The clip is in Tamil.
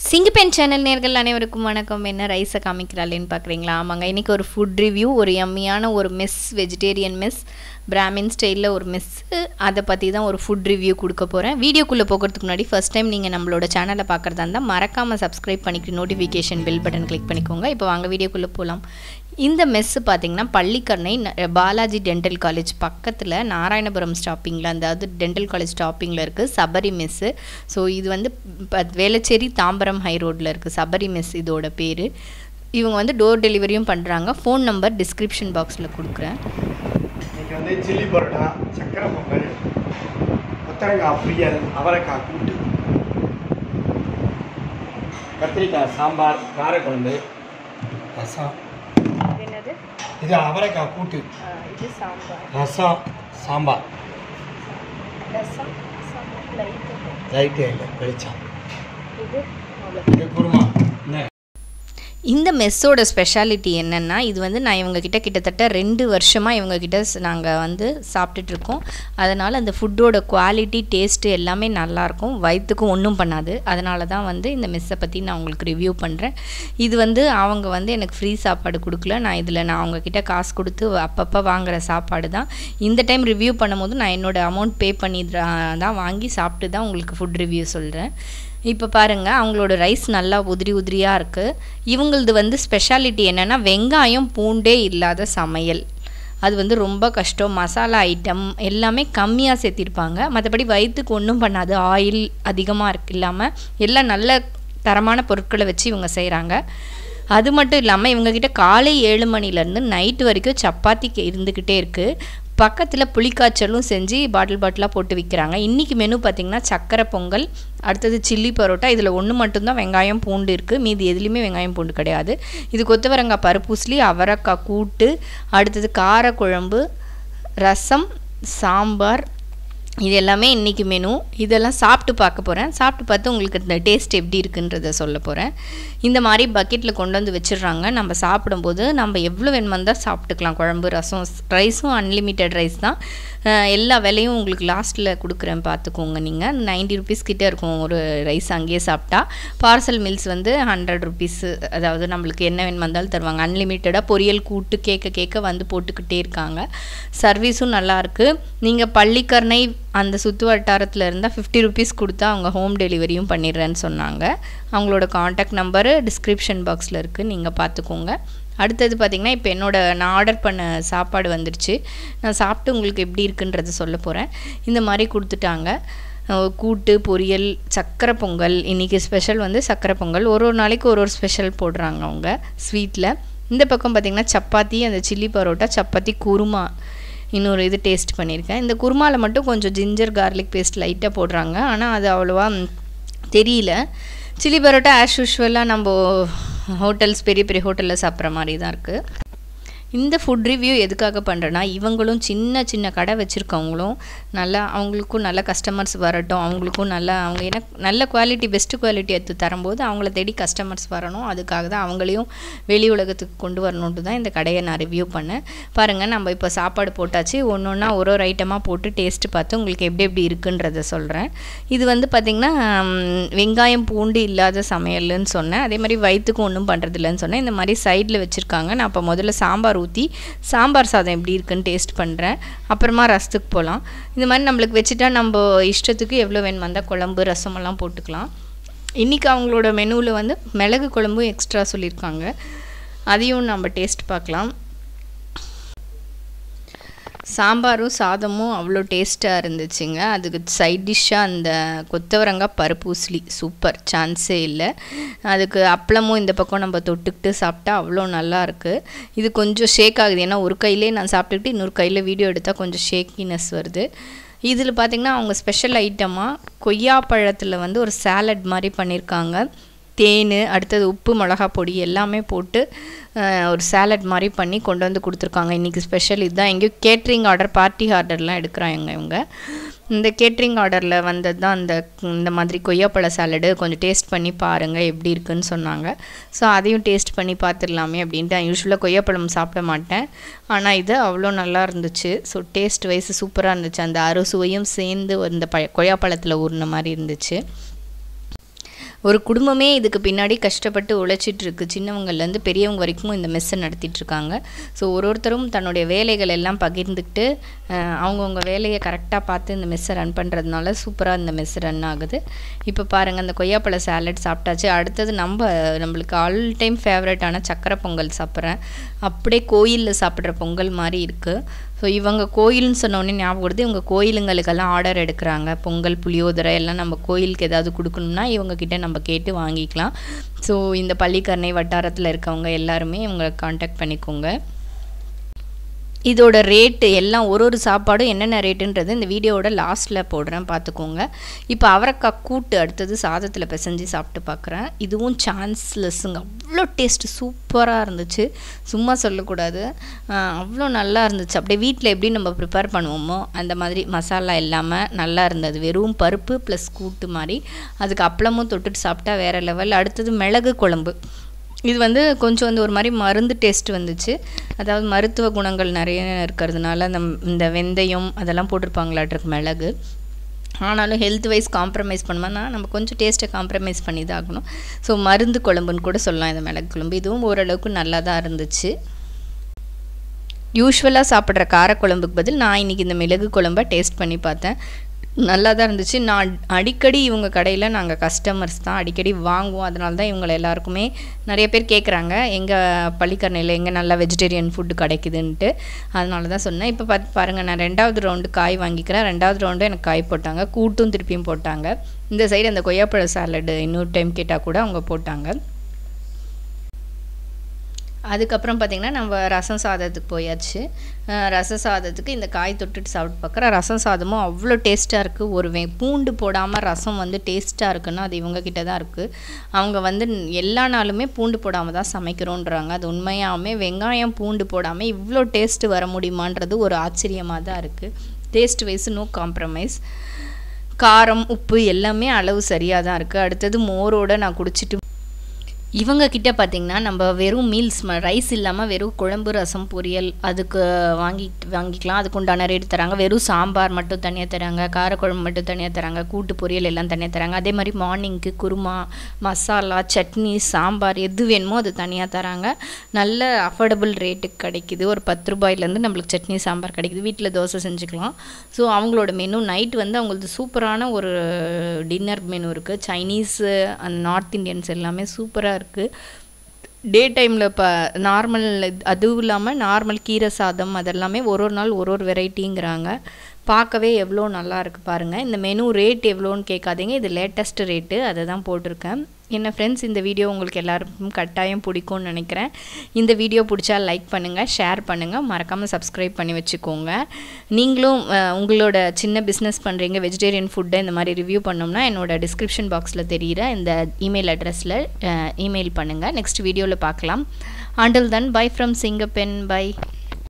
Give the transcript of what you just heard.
சிங்கப்பெண் சேனல் நேர்கள் அனைவருக்கும் வணக்கம் என்ன ரைஸை காமிக்கிறாளேன்னு பார்க்குறீங்களா ஆமாங்க இன்றைக்கி ஒரு ஃபுட் ரிவ்யூ ஒரு எம்மியான ஒரு மெஸ் வெஜிடேரியன் மெஸ் பிராமின் ஸ்டைலில் ஒரு மெஸ்ஸு அதை பற்றி தான் ஒரு ஃபுட் ரிவ்யூ கொடுக்க போகிறேன் வீடியோக்குள்ளே போகிறதுக்கு முன்னாடி ஃபஸ்ட் டைம் நீங்கள் நம்மளோட சேனலை பார்க்குறதா இருந்தால் மறக்காமல் சப்ஸ்கிரைப் பண்ணிக்கிட்டு நோட்டிஃபிகேஷன் பெல் பட்டன் கிளிக் பண்ணிக்கோங்க இப்போ வாங்க வீடியோக்குள்ளே போகலாம் இந்த மெஸ்ஸு பார்த்தீங்கன்னா பள்ளிக்கரணை ந- பாலாஜி டென்டல் காலேஜ் பக்கத்தில் நாராயணபுரம் ஸ்டாப்பிங்கில் அதாவது டென்டல் காலேஜ் ஸ்டாப்பிங்கில் இருக்குது சபரி மெஸ்ஸு ஸோ இது வந்து ப- வேளச்சேரி தாம்பரம் ஹை ரோட்டில் இருக்குது சபரி மெஸ் இதோட பேர் இவங்க வந்து டோர் டெலிவரியும் பண்ணுறாங்க ஃபோன் நம்பர் டிஸ்கிரிப்ஷன் பாக்ஸில் கொடுக்குறேன் இன்னைக்கு வந்து சில்லி பரோட்டா சக்கரை பொங்கல் கொத்தரங்காய் பொரியல் அவரைக்காய் கூட்டு கத்திரிக்காய் சாம்பார் காரக்குழம்பு ரசம் என்னது இது அவரைக்காய் கூட்டு இது சாம்பார் ரசம் சாம்பார் ரசம் லைட்டே இல்லை வெளிச்சம் இது இது குருமா என்ன இந்த மெஸ்ஸோட ஸ்பெஷாலிட்டி என்னென்னா இது வந்து நான் இவங்க கிட்ட கிட்டத்தட்ட ரெண்டு வருஷமாக இவங்க கிட்ட நாங்கள் வந்து சாப்பிட்டுட்டு இருக்கோம் அதனால் அந்த ஃபுட்டோட குவாலிட்டி டேஸ்ட்டு எல்லாமே நல்லாயிருக்கும் வயிற்றுக்கும் ஒன்றும் பண்ணாது அதனால தான் வந்து இந்த மெஸ்ஸை பற்றி நான் உங்களுக்கு ரிவ்யூ பண்ணுறேன் இது வந்து அவங்க வந்து எனக்கு ஃப்ரீ சாப்பாடு கொடுக்கல நான் இதில் நான் அவங்க கிட்ட காசு கொடுத்து அப்பப்போ வாங்குற சாப்பாடு தான் இந்த டைம் ரிவ்யூ பண்ணும்போது நான் என்னோட அமௌண்ட் பே பண்ணி தான் தான் வாங்கி சாப்பிட்டு தான் உங்களுக்கு ஃபுட் ரிவ்யூ சொல்கிறேன் இப்போ பாருங்கள் அவங்களோட ரைஸ் நல்லா உதிரி உதிரியாக இருக்குது இவங்களது வந்து ஸ்பெஷாலிட்டி என்னென்னா வெங்காயம் பூண்டே இல்லாத சமையல் அது வந்து ரொம்ப கஷ்டம் மசாலா ஐட்டம் எல்லாமே கம்மியாக சேர்த்திருப்பாங்க மற்றபடி வயிற்றுக்கு ஒன்றும் பண்ணாது ஆயில் அதிகமாக இருக்கு இல்லாமல் எல்லாம் நல்ல தரமான பொருட்களை வச்சு இவங்க செய்கிறாங்க அது மட்டும் இல்லாமல் இவங்கக்கிட்ட காலை ஏழு மணிலேருந்து நைட்டு வரைக்கும் சப்பாத்தி கே- இருந்துக்கிட்டே இருக்குது பக்கத்தில் புளிக்காய்ச்சலும் செஞ்சு பாட்டில் பாட்டிலாக போட்டு விற்கிறாங்க இன்றைக்கி மெனு பார்த்திங்கன்னா சக்கரை பொங்கல் அடுத்தது சில்லி பரோட்டா இதில் ஒன்று மட்டும்தான் வெங்காயம் பூண்டு இருக்குது மீதி எதுலேயுமே வெங்காயம் பூண்டு கிடையாது இது கொத்தவரங்காய் பருப்பூசலி அவரைக்காய் கூட்டு அடுத்தது காரக்குழம்பு ரசம் சாம்பார் இது எல்லாமே இன்றைக்கி மெனு இதெல்லாம் சாப்பிட்டு பார்க்க போகிறேன் சாப்பிட்டு பார்த்து உங்களுக்கு இந்த டேஸ்ட் எப்படி இருக்குன்றத சொல்ல போகிறேன் இந்த மாதிரி பக்கெட்டில் கொண்டு வந்து வச்சிடுறாங்க நம்ம சாப்பிடும்போது நம்ம எவ்வளோ வேணுமோ தான் சாப்பிட்டுக்கலாம் குழம்பு ரசம் ரைஸும் அன்லிமிட்டெட் ரைஸ் தான் அஹ் எல்லா விலையும் உங்களுக்கு லாஸ்ட்டில் கொடுக்குறேன் பார்த்துக்கோங்க நீங்கள் நைன்டி ருபீஸ் கிட்டே இருக்கும் ஒரு ரைஸ் அங்கேயே சாப்பிட்டா பார்சல் மீல்ஸ் வந்து ஹண்ட்ரட் ருபீஸு அதாவது நம்மளுக்கு என்ன வேணுமா இருந்தாலும் தருவாங்க அன்லிமிட்டடாக பொரியல் கூட்டு கேட்க கேட்க வந்து போட்டுக்கிட்டே இருக்காங்க சர்வீஸும் நல்லாயிருக்கு நீங்கள் பள்ளிக்கரணை அந்த சுற்று வட்டாரத்தில் இருந்தால் ஃபிஃப்டி ருபீஸ் கொடுத்தா அவங்க ஹோம் டெலிவரியும் பண்ணிடுறேன்னு சொன்னாங்க அவங்களோட காண்டாக்ட் நம்பரு டிஸ்கிரிப்ஷன் பாக்ஸில் இருக்குது நீங்கள் பார்த்துக்கோங்க அடுத்தது பார்த்திங்கன்னா இப்போ என்னோட நான் ஆர்டர் பண்ண சாப்பாடு வந்துடுச்சு நான் சாப்பிட்டு உங்களுக்கு எப்படி இருக்குன்றதை சொல்ல போகிறேன் இந்த மாதிரி கொடுத்துட்டாங்க அஹ் கூட்டு பொரியல் சக்கரை பொங்கல் இன்றைக்கி ஸ்பெஷல் வந்து சக்கரை பொங்கல் ஒரு ஒரு நாளைக்கு ஒரு ஒரு ஸ்பெஷல் போடுறாங்க அவங்க ஸ்வீட்டில் இந்த பக்கம் பார்த்திங்கன்னா சப்பாத்தி அந்த சில்லி பரோட்டா சப்பாத்தி குருமா இன்னொரு இது டேஸ்ட் பண்ணியிருக்கேன் இந்த குருமாவில் மட்டும் கொஞ்சம் ஜிஞ்சர் கார்லிக் பேஸ்ட் லைட்டாக போடுறாங்க ஆனால் அது அவ்வளோவா ம், தெரியல சில்லி பரோட்டா ஆஸ் யூஷுவலாக நம்ம ஹோட்டல்ஸ் பெரிய பெரிய ஹோட்டலில் சாப்பிட்ற மாதிரி தான் இருக்குது இந்த ஃபுட் ரிவ்யூ எதுக்காக பண்ணுறேன்னா இவங்களும் சின்ன சின்ன கடை வச்சுருக்கவங்களும் நல்லா அவங்களுக்கும் நல்ல கஸ்டமர்ஸ் வரட்டும் அவங்களுக்கும் நல்லா அவங்க ஏன்னா நல்ல குவாலிட்டி பெஸ்ட் குவாலிட்டி எடுத்து தரும்போது அவங்கள தேடி கஸ்டமர்ஸ் வரணும் அதுக்காக தான் அவங்களையும் வெளி உலகத்துக்கு கொண்டு வரணுன்ட்டு தான் இந்த கடையை நான் ரிவ்யூ பண்ணேன் பாருங்கள் நம்ம இப்போ சாப்பாடு போட்டாச்சு ஒன்று ஒன்றா ஒரு ஒரு ஐட்டமாக போட்டு டேஸ்ட்டு பார்த்து உங்களுக்கு எப்படி எப்படி இருக்குன்றத சொல்கிறேன் இது வந்து பார்த்திங்கன்னா ம், வெங்காயம் பூண்டு இல்லாத சமையல்னு சொன்னேன் அதே மாதிரி வயிற்றுக்கும் ஒன்றும் பண்ணுறதில்லன்னு சொன்னேன் இந்த மாதிரி சைடில் வச்சுருக்காங்க நான் அப்போ முதல்ல சாம்பார் ஊற்றி சாம்பார் சாதம் எப்படி இருக்குன்னு டேஸ்ட் பண்ணுறேன் அப்புறமா ரசத்துக்கு போகலாம் இந்த மாதிரி நம்மளுக்கு வச்சுட்டா நம்ம இஷ்டத்துக்கு எவ்வளோ வேணுமா இருந்தால் குழம்பு ரசமெல்லாம் போட்டுக்கலாம் இன்றைக்கி அவங்களோட மெனுவில் வந்து மிளகு குழம்பும் எக்ஸ்ட்ரா சொல்லியிருக்காங்க அதையும் நம்ம டேஸ்ட் பார்க்கலாம் சாம்பாரும் சாதமும் அவ்வளோ டேஸ்ட்டாக இருந்துச்சுங்க அதுக்கு சைட் டிஷ்ஷாக அந்த கொத்தவரங்காய் பருப்பூசலி சூப்பர் சான்ஸே இல்லை அதுக்கு அப்பளமும் இந்த பக்கம் நம்ம தொட்டுக்கிட்டு சாப்பிட்டா அவ்வளோ நல்லா இருக்குது இது கொஞ்சம் ஷேக் ஆகுது ஏன்னா ஒரு கையிலே நான் சாப்பிட்டுக்கிட்டு இன்னொரு கையில் வீடியோ எடுத்தால் கொஞ்சம் ஷேக்கினஸ் வருது இதில் பார்த்திங்கன்னா அவங்க ஸ்பெஷல் ஐட்டமாக கொய்யாப்பழத்தில் வந்து ஒரு சாலட் மாதிரி பண்ணியிருக்காங்க தேன் அடுத்தது உப்பு மிளகா பொடி எல்லாமே போட்டு அஹ், ஒரு சாலட் மாதிரி பண்ணி கொண்டு வந்து கொடுத்துருக்காங்க இன்றைக்கி ஸ்பெஷல் இதுதான் எங்கேயோ கேட்ரிங் ஆர்டர் பார்ட்டி ஆர்டர்லாம் எடுக்கிறாங்க இவங்க இந்த கேட்ரிங் ஆர்டரில் வந்தது தான் அந்த இந்த மாதிரி கொய்யாப்பழ சாலடு கொஞ்சம் டேஸ்ட் பண்ணி பாருங்கள் எப்படி இருக்குன்னு சொன்னாங்க ஸோ அதையும் டேஸ்ட் பண்ணி பார்த்துடலாமே அப்படின்ட்டு நான் யூஸ்வலாக கொய்யாப்பழம் சாப்பிட மாட்டேன் ஆனால் இது அவ்வளோ நல்லா இருந்துச்சு ஸோ டேஸ்ட் வைஸ் சூப்பராக இருந்துச்சு அந்த அறுசுவையும் சேர்ந்து இந்த ப கொய்யாப்பழத்தில் ஊறின மாதிரி இருந்துச்சு ஒரு குடும்பமே இதுக்கு பின்னாடி கஷ்டப்பட்டு உழைச்சிட்டு இருக்கு சின்னவங்கள்லேருந்து பெரியவங்க வரைக்கும் இந்த மெஸ்ஸை நடத்திட்டு இருக்காங்க ஸோ ஒரு ஒருத்தரும் தன்னுடைய வேலைகள் எல்லாம் பகிர்ந்துக்கிட்டு அஹ், அவங்கவங்க வேலையை கரெக்டாக பார்த்து இந்த மெஸ்ஸை ரன் பண்ணுறதுனால சூப்பராக இந்த மெஸ் ரன் ஆகுது இப்போ பாருங்கள் அந்த கொய்யாப்பழ சாலட் சாப்பிட்டாச்சு அடுத்தது நம்ம நம்மளுக்கு ஆல் டைம் ஃபேவரட்டான சக்கரை பொங்கல் சாப்பிட்றேன் அப்படியே கோயிலில் சாப்பிட்ற பொங்கல் மாதிரி இருக்குது ஸோ இவங்க கோயில்னு சொன்னோடனே ஞாபகம் வருது இவங்க கோயிலுங்களுக்கெல்லாம் ஆர்டர் எடுக்கிறாங்க பொங்கல் புளியோதரை எல்லாம் நம்ம கோயிலுக்கு ஏதாவது கொடுக்கணும்னா இவங்க கிட்ட நம்ம கேட்டு வாங்கிக்கலாம் ஸோ இந்த பள்ளிக்கரணை வட்டாரத்தில் இருக்கவங்க எல்லாருமே இவங்களை காண்டாக்ட் பண்ணிக்கோங்க இதோட ரேட்டு எல்லாம் ஒரு ஒரு சாப்பாடும் என்னென்ன ரேட்டுன்றது இந்த வீடியோவோட லாஸ்ட்டில் போடுறேன் பார்த்துக்கோங்க இப்போ அவரைக்காய் கூட்டு அடுத்தது சாதத்தில் பிசைஞ்சு சாப்பிட்டு பார்க்குறேன் இதுவும் சான்ஸ்லெஸ்ஸுங்க அவ்வளோ டேஸ்ட் சூப்பராக இருந்துச்சு சும்மா சொல்லக்கூடாது ஆஹ் அவ்வளோ நல்லா இருந்துச்சு அப்படியே வீட்டில் எப்படி நம்ம ப்ரிப்பேர் பண்ணுவோமோ அந்த மாதிரி மசாலா இல்லாமல் நல்லா இருந்தது வெறும் பருப்பு ப்ளஸ் கூட்டு மாதிரி அதுக்கு அப்பளமும் தொட்டுட்டு சாப்பிட்டா வேறு லெவல் அடுத்தது மிளகு குழம்பு இது வந்து கொஞ்சம் வந்து ஒரு மாதிரி மருந்து டேஸ்ட் வந்துச்சு அதாவது மருத்துவ குணங்கள் நிறைய இருக்கிறதுனால அந்த இந்த வெந்தயம் அதெல்லாம் போட்டிருப்பாங்களாட்டிருக்கு மிளகு ஆனாலும் ஹெல்த் வைஸ் காம்ப்ரமைஸ் பண்ணோம்னா நம்ம கொஞ்சம் டேஸ்ட்டை காம்ப்ரமைஸ் பண்ணி தான் ஆகணும் ஸோ மருந்து குழம்புன்னு கூட சொல்லலாம் இந்த மிளகு குழம்பு இதுவும் ஓரளவுக்கு நல்லா தான் இருந்துச்சு யூஸ்வலாக சாப்பிட்ற காரக்குழம்புக்கு பதில் நான் இன்றைக்கி இந்த மிளகு குழம்ப டேஸ்ட் பண்ணி பார்த்தேன் நல்லா தான் இருந்துச்சு நான் அடிக்கடி இவங்க கடையில் நாங்கள் கஸ்டமர்ஸ் தான் அடிக்கடி வாங்குவோம் அதனால தான் இவங்களை எல்லாருக்குமே நிறைய பேர் கேட்குறாங்க எங்கள் பள்ளிக்கரணையில் எங்கே நல்லா வெஜிடேரியன் ஃபுட்டு கிடைக்குதுன்ட்டு அதனால தான் சொன்னேன் இப்போ பார்த்து பாருங்கள் நான் ரெண்டாவது ரவுண்டு காய் வாங்கிக்கிறேன் ரெண்டாவது ரவுண்டு எனக்கு காய் போட்டாங்க கூட்டும் திருப்பியும் போட்டாங்க இந்த சைடு அந்த கொய்யாப்பழ சாலடு இன்னொரு டைம் கேட்டால் கூட அவங்க போட்டாங்க அதுக்கப்புறம் பார்த்திங்கன்னா நம்ம ரசம் சாதத்துக்கு போயாச்சு அஹ் ரசம் சாதத்துக்கு இந்த காய் தொட்டுட்டு சாப்பிட்டு பார்க்குறேன் ரசம் சாதமும் அவ்வளோ டேஸ்ட்டாக இருக்குது ஒரு வெ பூண்டு போடாமல் ரசம் வந்து டேஸ்ட்டாக இருக்குன்னா அது இவங்க கிட்ட தான் இருக்குது அவங்க வந்து எல்லா நாளுமே பூண்டு போடாமல் தான் சமைக்கிறோன்றாங்க அது உண்மையாகவே வெங்காயம் பூண்டு போடாமல் இவ்வளோ டேஸ்ட்டு வர முடியுமான்றது ஒரு ஆச்சரியமாக தான் இருக்குது டேஸ்ட் வைஸ் நோ காம்ப்ரமைஸ் காரம் உப்பு எல்லாமே அளவு சரியாக தான் இருக்குது அடுத்தது மோரோட நான் குடிச்சிட்டு இவங்க கிட்ட பார்த்தீங்கன்னா நம்ம வெறும் மீல்ஸ் ரைஸ் இல்லாமல் வெறும் குழம்பு ரசம் பொரியல் அதுக்கு வாங்கி வாங்கிக்கலாம் அதுக்கு உண்டான ரேட் தராங்க வெறும் சாம்பார் மட்டும் தனியாக தராங்க காரக்குழம்பு மட்டும் தனியாக தராங்க கூட்டு பொரியல் எல்லாம் தனியாக தராங்க அதே மாதிரி மார்னிங்க்கு குருமா மசாலா சட்னி சாம்பார் எது வேணுமோ அது தனியாக தராங்க நல்ல அஃபோர்டபுள் ரேட்டுக்கு கிடைக்குது ஒரு பத்து ரூபாயிலேருந்து நம்மளுக்கு சட்னி சாம்பார் கிடைக்குது வீட்டில் தோசை செஞ்சுக்கலாம் ஸோ அவங்களோட மெனு நைட் வந்து அவங்களது சூப்பரான ஒரு டின்னர் மெனு இருக்குது சைனீஸு அந்த நார்த் இந்தியன்ஸ் எல்லாமே சூப்பராக இருக்குது டே டைமில் இப்போ நார்மல் அதுவும் இல்லாமல் நார்மல் கீரை சாதம் அதெல்லாமே ஒரு ஒரு நாள் ஒரு ஒரு வெரைட்டிங்கிறாங்க பார்க்கவே எவ்வளோ நல்லா இருக்குது பாருங்கள் இந்த மெனு ரேட் எவ்வளோன்னு கேட்காதீங்க இது லேட்டஸ்ட் ரேட்டு அதை தான் போட்டிருக்கேன் என்ன ஃப்ரெண்ட்ஸ் இந்த வீடியோ உங்களுக்கு எல்லாருக்கும் கட்டாயம் பிடிக்கும்னு நினைக்கிறேன் இந்த வீடியோ பிடிச்சா லைக் பண்ணுங்கள் ஷேர் பண்ணுங்கள் மறக்காமல் சப்ஸ்கிரைப் பண்ணி வச்சுக்கோங்க நீங்களும் அஹ், உங்களோட சின்ன பிஸ்னஸ் பண்ணுறீங்க வெஜிடேரியன் ஃபுட்டை இந்த மாதிரி ரிவ்யூ பண்ணோம்னா என்னோட டிஸ்கிரிப்ஷன் பாக்ஸில் தெரிகிற இந்த இமெயில் அட்ரஸில் இமெயில் பண்ணுங்கள் நெக்ஸ்ட் வீடியோவில் பார்க்கலாம் ஆண்டில் தன் பை ஃப்ரம் சிங்கப்பென் பை